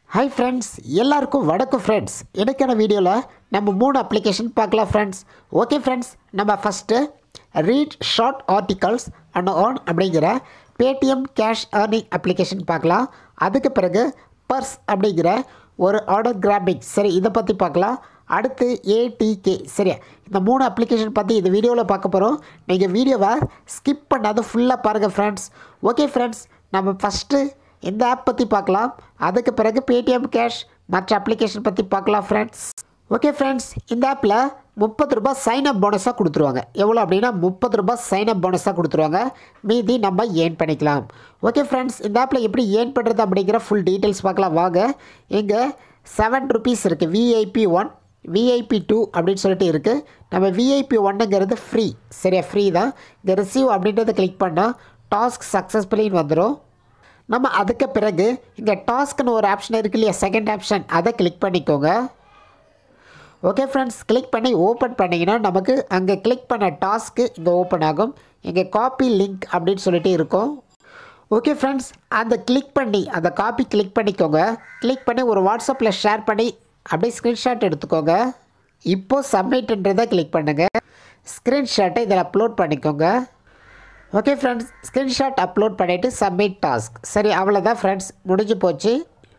hi friends எல்லாருக்கும் வணக்கம் friends எனக்கான வீடியோவில் நம்ம மூணு அப்ளிகேஷன் பார்க்கலாம் ஃப்ரெண்ட்ஸ் ஓகே ஃப்ரெண்ட்ஸ் நம்ம first read short articles and earn அப்படிங்கிற பேடிஎம் கேஷ் ஏர்னிங் அப்ளிகேஷன் பார்க்கலாம் அதுக்கு பிறகு பர்ஸ் அப்படிங்கிற ஒரு ஆர்டர் கிராபிக் சரி இதை பற்றி பார்க்கலாம் அடுத்து ஏடிகே சரியா இந்த மூணு அப்ளிகேஷன் பற்றி இந்த வீடியோவில் பார்க்க போகிறோம் நீங்கள் வீடியோவை ஸ்கிப் பண்ணாத ஃபுல்லாக பாருங்கள் ஃப்ரெண்ட்ஸ் ஓகே ஃப்ரெண்ட்ஸ் நம்ம ஃபஸ்ட்டு இந்த ஆப் பற்றி பார்க்கலாம் அதுக்கு பிறகு பேடிஎம் கேஷ் மற்ற அப்ளிகேஷன் பற்றி பார்க்கலாம் ஃப்ரெண்ட்ஸ் ஓகே ஃப்ரெண்ட்ஸ் இந்த ஆப்பில் முப்பது ரூபாய் சைன் அப் போனஸாக கொடுத்துருவாங்க எவ்வளோ அப்படின்னா முப்பது ரூபாய் சைன் அப் போனஸாக கொடுத்துருவாங்க மீதி நம்ம ஏர்ன் பண்ணிக்கலாம் ஓகே ஃப்ரெண்ட்ஸ் இந்த ஆப்பில் எப்படி ஏர்ன் பண்ணுறது அப்படிங்கிற ஃபுல் டீட்டெயில்ஸ் பார்க்கலாம் வாங்க இங்கே செவன் ருபீஸ் இருக்குது விஐபி ஒன் விஐபி டூ அப்படின்னு சொல்லிட்டு இருக்குது நம்ம விஐபி ஒன்னுங்கிறது ஃப்ரீ சரியா ஃப்ரீ தான் இந்த ரிசீவ் அப்படின்றத கிளிக் பண்ணால் டாஸ்க் சக்ஸஸ்ஃபுல்லின்னு வந்துடும் நம்ம அதுக்கு பிறகு இங்கே டாஸ்க்னு ஒரு ஆப்ஷன் இருக்கு இல்லையா செகண்ட் ஆப்ஷன் அதை கிளிக் பண்ணிக்கோங்க ஓகே ஃப்ரெண்ட்ஸ் கிளிக் பண்ணி ஓப்பன் பண்ணிங்கன்னா நமக்கு அங்கே கிளிக் பண்ண டாஸ்க்கு இங்கே ஓப்பன் ஆகும் இங்கே காப்பி லிங்க் அப்படின்னு சொல்லிட்டு இருக்கும் ஓகே ஃப்ரெண்ட்ஸ் அந்த கிளிக் பண்ணி அந்த காப்பி கிளிக் பண்ணிக்கோங்க கிளிக் பண்ணி ஒரு வாட்ஸ்அப்பில் ஷேர் பண்ணி அப்படியே ஸ்க்ரீன்ஷாட் எடுத்துக்கோங்க இப்போது சப்மிட்ன்றதை கிளிக் பண்ணுங்கள் ஸ்க்ரீன்ஷாட்டை இதில் அப்லோட் பண்ணிக்கோங்க ஓகே ஃப்ரெண்ட்ஸ் ஸ்க்ரீன்ஷாட் அப்லோட் பண்ணிவிட்டு சப்மிட் டாஸ்க் சரி அவ்வளோதான் ஃப்ரெண்ட்ஸ் முடிஞ்சு போச்சு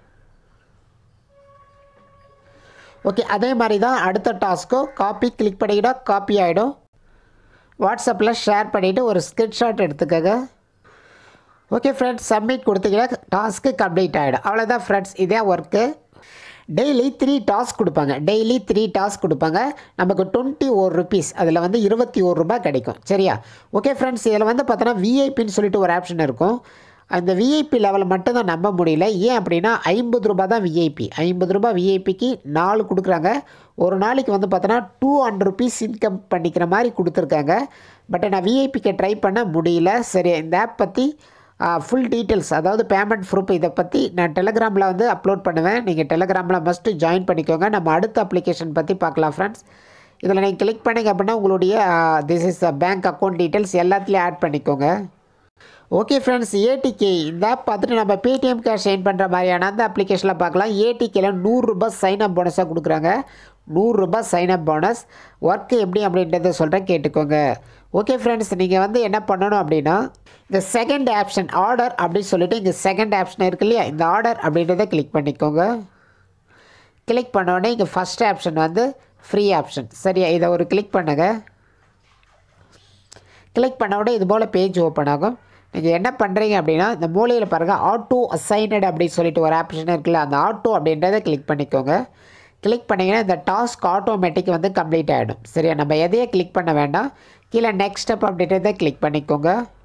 ஓகே அதே மாதிரி தான் அடுத்த டாஸ்க்கும் காப்பி கிளிக் பண்ணிக்கிட்டா காப்பி ஆகிடும் வாட்ஸ்அப்பில் ஷேர் பண்ணிவிட்டு ஒரு ஸ்க்ரீன்ஷாட் எடுத்துக்கோங்க ஓகே ஃப்ரெண்ட்ஸ் சப்மிட் கொடுத்தீங்கன்னா டாஸ்க்கு கம்ப்ளீட் ஆகிடும் அவ்வளோதான் ஃப்ரெண்ட்ஸ் இதே ஒர்க்கு டெய்லி த்ரீ டாஸ்க் கொடுப்பாங்க டெய்லி த்ரீ டாஸ்க் கொடுப்பாங்க நமக்கு டுவெண்ட்டி ஓர் ருபீஸ் அதில் வந்து இருபத்தி ஒரு ரூபாய் கிடைக்கும் சரியா ஓகே ஃப்ரெண்ட்ஸ் இதில் வந்து பார்த்தோன்னா விஐபின்னு சொல்லிட்டு ஒரு ஆப்ஷன் இருக்கும் அந்த விஐபி லெவலில் மட்டும் தான் நம்ப முடியல ஏன் அப்படின்னா ஐம்பது ரூபா தான் விஐபி ஐம்பது ரூபாய் விஐபிக்கு நாலு கொடுக்குறாங்க ஒரு நாளைக்கு வந்து பார்த்தோன்னா டூ ஹண்ட்ரட் ருபீஸ் இன்கம் பண்ணிக்கிற மாதிரி கொடுத்துருக்காங்க பட் நான் விஐபிக்கு ட்ரை பண்ண முடியல சரி இந்த ஆப் பற்றி ஃபுல் டீட்டெயில்ஸ் அதாவது பேமெண்ட் ப்ரூஃப் இதை பற்றி நான் டெலகிராமில் வந்து அப்லோட் பண்ணுவேன் நீங்கள் டெலகிராமில் மஸ்ட்டு ஜாயின் பண்ணிக்கோங்க நம்ம அடுத்த அப்ளிகேஷன் பற்றி பார்க்கலாம் ஃப்ரெண்ட்ஸ் இதில் நீங்கள் கிளிக் பண்ணிங்க அப்படின்னா உங்களுடைய this is bank account details எல்லாத்துலேயும் ஆட் பண்ணிக்கோங்க ஓகே ஃப்ரெண்ட்ஸ் ஏடிகே இந்த ஆப் பார்த்துட்டு நம்ம பேடிஎம் கேஷ் சைன் பண்ணுற மாதிரியான அந்த அப்ளிகேஷனில் பார்க்கலாம் ஏடிகேல நூறுரூபா சைன் அப் போனஸாக கொடுக்குறாங்க நூறுரூபா சைன் அப் போனஸ் ஒர்க்கு எப்படி அப்படின்றத சொல்கிறேன் கேட்டுக்கோங்க ஓகே ஃப்ரெண்ட்ஸ் நீங்கள் வந்து என்ன பண்ணணும் அப்படின்னா இந்த செகண்ட் ஆப்ஷன் ஆர்டர் அப்படின்னு சொல்லிட்டு இங்கே செகண்ட் ஆப்ஷன் இருக்கு இல்லையா இந்த ஆர்டர் அப்படின்றத கிளிக் பண்ணிக்கோங்க கிளிக் பண்ண உடனே இங்கே ஃபஸ்ட் ஆப்ஷன் வந்து ஃப்ரீ ஆப்ஷன் சரியா இதை ஒரு கிளிக் பண்ணுங்கள் கிளிக் பண்ண உடனே இது போல் பேஜ் ஓப்பன் ஆகும் நீங்கள் என்ன பண்ணுறீங்க அப்படின்னா இந்த மூலையில் பாருங்கள் ஆட்டோ அசைனட் அப்படின்னு சொல்லிட்டு ஒரு ஆப்ஷன் இருக்குல்ல அந்த ஆட்டோ அப்படின்றத கிளிக் பண்ணிக்கோங்க கிளிக் பண்ணிங்கன்னா இந்த டாஸ்க் ஆட்டோமேட்டிக் வந்து கம்ப்ளீட் ஆகிடும் சரியா நம்ம எதையே கிளிக் பண்ண வேண்டாம் கீழே நெக்ஸ்ட் ஸ்டெப் அப்படின்றத கிளிக் பண்ணிக்கோங்க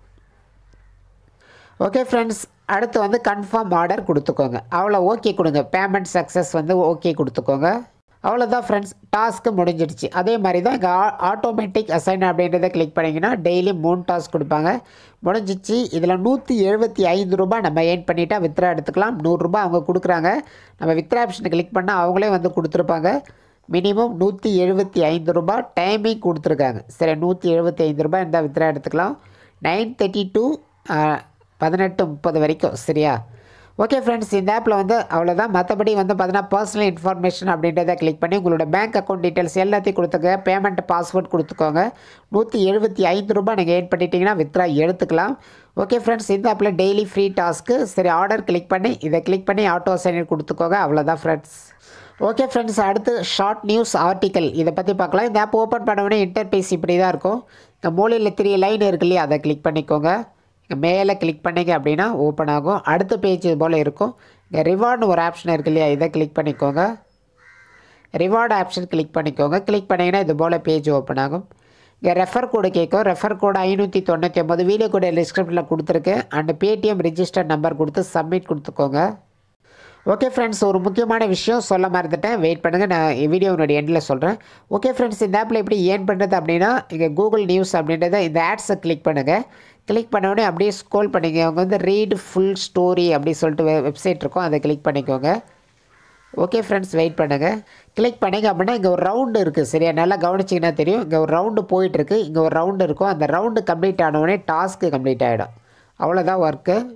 ஓகே ஃப்ரெண்ட்ஸ் அடுத்து வந்து கன்ஃபார்ம் ஆர்டர் கொடுத்துக்கோங்க அவ்வளோ ஓகே கொடுங்க பேமெண்ட் சக்ஸஸ் வந்து ஓகே கொடுத்துக்கோங்க அவ்வளோதான் ஃப்ரெண்ட்ஸ் டாஸ்க்கு முடிஞ்சிடுச்சு அதே மாதிரி தான் இங்கே ஆட்டோமேட்டிக் அசைன் அப்படின்றத கிளிக் பண்ணிங்கன்னா டெய்லி மூணு டாஸ்க் கொடுப்பாங்க முடிஞ்சிச்சு இதில் நூற்றி எழுபத்தி ஐந்து ரூபாய் நம்ம ஏர்ன் பண்ணிவிட்டால் வித்ரா எடுத்துக்கலாம் நூறுரூபா அவங்க கொடுக்குறாங்க நம்ம வித்ரா ஆப்ஷனை கிளிக் பண்ணால் அவங்களே வந்து கொடுத்துருப்பாங்க மினிமம் நூற்றி எழுபத்தி ஐந்து ரூபாய் டைமிங் கொடுத்துருக்காங்க சரி நூற்றி எழுபத்தி ஐந்து ரூபாய் இருந்தால் வித்ரா எடுத்துக்கலாம் நைன் தேர்ட்டி டூ பதினெட்டு முப்பது வரைக்கும் சரியா ஓகே ஃப்ரெண்ட்ஸ் இந்த ஆப்பில் வந்து அவ்வளோதான் மற்றபடி வந்து பார்த்தீங்கன்னா பர்சனல் இன்ஃபர்மேஷன் அப்படின்றத கிளிக் பண்ணி உங்களோட பேங்க் அக்கௌண்ட் டீட்டெயில்ஸ் எல்லாத்தையும் கொடுத்துக்க பேமெண்ட் பாஸ்வேர்ட் கொடுத்துக்கோங்க நூற்றி எழுபத்தி ஐந்து ரூபாய் நீங்கள் ஏன் பண்ணிட்டீங்கன்னா வித்ரா எடுத்துக்கலாம் ஓகே ஃப்ரெண்ட்ஸ் இந்த ஆப்பில் டெய்லி ஃப்ரீ டாஸ்க்கு சரி ஆர்டர் கிளிக் பண்ணி இதை கிளிக் பண்ணி ஆட்டோ சைனர் கொடுத்துக்கோங்க அவ்வளோதான் ஃப்ரெண்ட்ஸ் ஓகே ஃப்ரெண்ட்ஸ் அடுத்து ஷார்ட் நியூஸ் ஆர்டிக்கல் இதை பற்றி பார்க்கலாம் இந்த ஆப் ஓப்பன் பண்ண உடனே இன்டர்பேஸ் இப்படி தான் இருக்கும் இந்த மூலையில் த்ரீ லைன் இருக்கு இல்லையா அதை கிளிக் பண்ணிக்கோங்க இங்கே மேலே கிளிக் பண்ணிங்க அப்படின்னா ஓப்பன் ஆகும் அடுத்த பேஜ் இது போல் இருக்கும் இங்கே ரிவார்ட்னு ஒரு ஆப்ஷன் இருக்கு இல்லையா இதை கிளிக் பண்ணிக்கோங்க ரிவார்டு ஆப்ஷன் கிளிக் பண்ணிக்கோங்க கிளிக் பண்ணிங்கன்னா இது போல் பேஜ் ஓப்பன் ஆகும் இங்கே ரெஃபர் கோடு கேட்கும் ரெஃபர் கோடு ஐநூற்றி தொண்ணூற்றி ஒம்பது வீடியோ கோடு டிஸ்கிரிப்ஷனில் கொடுத்துருக்கு அண்ட் பேடிஎம் ரிஜிஸ்டர் நம்பர் கொடுத்து சப்மிட் கொடுத்துக்கோங்க ஓகே ஃப்ரெண்ட்ஸ் ஒரு முக்கியமான விஷயம் சொல்ல மறந்துட்டேன் வெயிட் பண்ணுங்கள் நான் வீடியோனுடைய எண்டில் சொல்கிறேன் ஓகே ஃப்ரெண்ட்ஸ் இந்த ஆப்பில் எப்படி ஏன் பண்ணுறது அப்படின்னா இங்கே கூகுள் நியூஸ் அப்படின்றத இந்த ஆட்ஸை கிளிக் பண்ணுங்கள் கிளிக் பண்ண உடனே அப்படியே ஸ்க்ரோல் பண்ணிங்க அவங்க வந்து ரீட் ஃபுல் ஸ்டோரி அப்படி சொல்லிட்டு வெப்சைட் இருக்கும் அதை கிளிக் பண்ணிக்கோங்க ஓகே ஃப்ரெண்ட்ஸ் வெயிட் பண்ணுங்கள் கிளிக் பண்ணிங்க அப்படின்னா இங்கே ஒரு ரவுண்டு இருக்குது சரியா நல்லா கவனிச்சிங்கன்னா தெரியும் இங்கே ஒரு ரவுண்டு போயிட்டுருக்கு இங்கே ஒரு ரவுண்டு இருக்கும் அந்த ரவுண்டு கம்ப்ளீட் ஆனவுடனே டாஸ்க்கு கம்ப்ளீட் ஆகிடும் அவ்வளோதான் ஒர்க்கு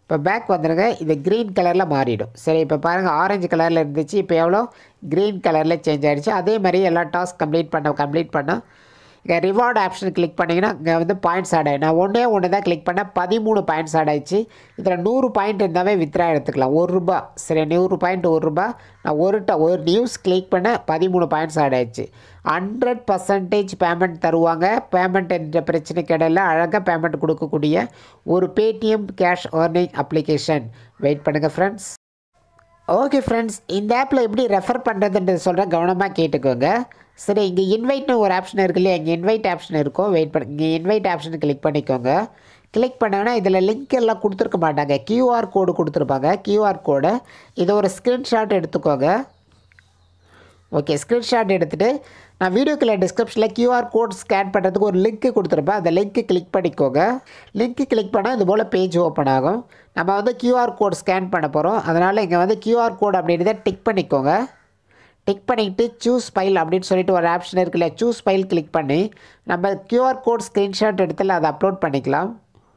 இப்போ பேக் வந்துடுங்க இது க்ரீன் கலரில் மாறிடும் சரி இப்போ பாருங்கள் ஆரஞ்சு கலரில் இருந்துச்சு இப்போ எவ்வளோ க்ரீன் கலரில் சேஞ்ச் ஆகிடுச்சு அதே மாதிரி எல்லா டாஸ்க் கம்ப்ளீட் பண்ண கம்ப்ளீட் பண்ணோம் இங்கே ரிவார்டு ஆப்ஷன் கிளிக் பண்ணிங்கன்னா இங்கே வந்து பாயிண்ட்ஸ் ஆட் ஆகிடும் நான் ஒன்றே ஒன்று தான் கிளிக் பண்ணேன் பதிமூணு பாயிண்ட்ஸ் ஆட் ஆயிடுச்சு இதில் நூறு பாயிண்ட் இருந்தாவே வித்ரா எடுத்துக்கலாம் ஒரு ரூபா சரி நூறு பாயிண்ட் ஒரு ரூபா நான் ஒரு ட ஒரு நியூஸ் கிளிக் பண்ண பதிமூணு பாயிண்ட்ஸ் ஆட் ஆயிடுச்சு ஹண்ட்ரட் பர்சன்டேஜ் பேமெண்ட் தருவாங்க பேமெண்ட் என்ற பிரச்சனைக்கு இடையில அழகாக பேமெண்ட் கொடுக்கக்கூடிய ஒரு Paytm cash earning application wait பண்ணுங்கள் ஃப்ரெண்ட்ஸ் ஓகே ஃப்ரெண்ட்ஸ் இந்த ஆப்பில் எப்படி ரெஃபர் பண்ணுறதுன்றது சொல்கிறேன் கவனமாக கேட்டுக்கோங்க சரி இங்கே இன்வைட்னு ஒரு ஆப்ஷன் இருக்கு இல்லையா இங்கே இன்வைட் ஆப்ஷன் இருக்கும் வெயிட் பண்ணி இங்கே இன்வைட் ஆப்ஷன் கிளிக் பண்ணிக்கோங்க கிளிக் பண்ணோன்னா இதில் லிங்க் எல்லாம் கொடுத்துருக்க மாட்டாங்க கியூஆர் கோடு கொடுத்துருப்பாங்க கியூஆர் கோடை இதை ஒரு ஸ்க்ரீன்ஷாட் எடுத்துக்கோங்க ஓகே ஸ்க்ரீன்ஷாட் எடுத்துகிட்டு நான் வீடியோக்குள்ள டிஸ்கிரிப்ஷனில் கியூஆர் கோட் ஸ்கேன் பண்ணுறதுக்கு ஒரு லிங்க்கு கொடுத்துருப்பேன் அந்த லிங்க்கு கிளிக் பண்ணிக்கோங்க லிங்க்கு கிளிக் பண்ணால் இது போல் பேஜ் ஓப்பன் ஆகும் நம்ம வந்து கியூஆர் கோட் ஸ்கேன் பண்ண போகிறோம் அதனால் இங்கே வந்து கியூஆர் கோட் அப்படின்றத டிக் பண்ணிக்கோங்க டிக் பண்ணிவிட்டு சூஸ் ஃபைல் அப்படின்னு சொல்லிட்டு ஒரு ஆப்ஷன் இருக்குல்ல சூஸ் ஃபைல் கிளிக் பண்ணி நம்ம கியூஆர் கோட் ஸ்க்ரீன்ஷாட் எடுத்துல அதை அப்லோட் பண்ணிக்கலாம்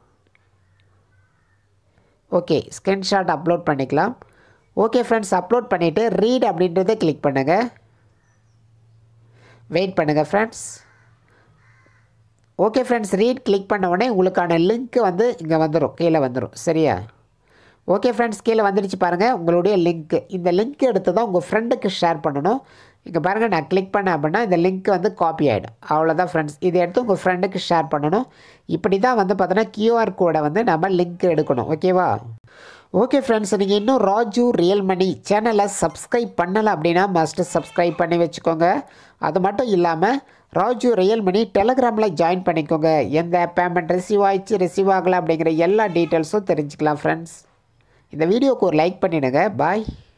ஓகே ஸ்க்ரீன்ஷாட் அப்லோட் பண்ணிக்கலாம் ஓகே ஃப்ரெண்ட்ஸ் அப்லோட் பண்ணிவிட்டு ரீட் அப்படின்றத கிளிக் பண்ணுங்கள் வெயிட் பண்ணுங்கள் friends okay friends read click பண்ண உடனே உங்களுக்கான லிங்க் வந்து இங்கே வந்துடும் கீழே வந்துடும் சரியா ஓகே ஃப்ரெண்ட்ஸ் கீழே வந்துடுச்சு பாருங்கள் உங்களுடைய லிங்க்கு இந்த லிங்க் எடுத்து தான் உங்கள் ஃப்ரெண்டுக்கு ஷேர் பண்ணணும் இங்கே பாருங்கள் நான் கிளிக் பண்ணேன் அப்படின்னா இந்த லிங்க் வந்து காப்பி ஆகிடும் அவ்வளோதான் ஃப்ரெண்ட்ஸ் இதை எடுத்து உங்கள் ஃப்ரெண்டுக்கு ஷேர் பண்ணணும் இப்படி தான் வந்து பார்த்தோன்னா கியூஆர் கோடை வந்து நம்ம லிங்க் எடுக்கணும் ஓகேவா ஓகே ஃப்ரெண்ட்ஸ் நீங்கள் இன்னும் ராஜு ரியல் மணி சேனலை சப்ஸ்கிரைப் பண்ணலை அப்படின்னா மஸ்ட்டு சப்ஸ்கிரைப் பண்ணி வச்சுக்கோங்க அது மட்டும் இல்லாமல் ராஜு ரியல் மணி டெலகிராமில் ஜாயின் பண்ணிக்கோங்க எந்த பேமெண்ட் ரிசீவ் ஆயிடுச்சு ரிசீவ் ஆகலை அப்படிங்கிற எல்லா டீட்டெயில்ஸும் தெரிஞ்சுக்கலாம் ஃப்ரெண்ட்ஸ் இந்த வீடியோக்கு ஒரு லைக் பண்ணிவிடுங்க பாய்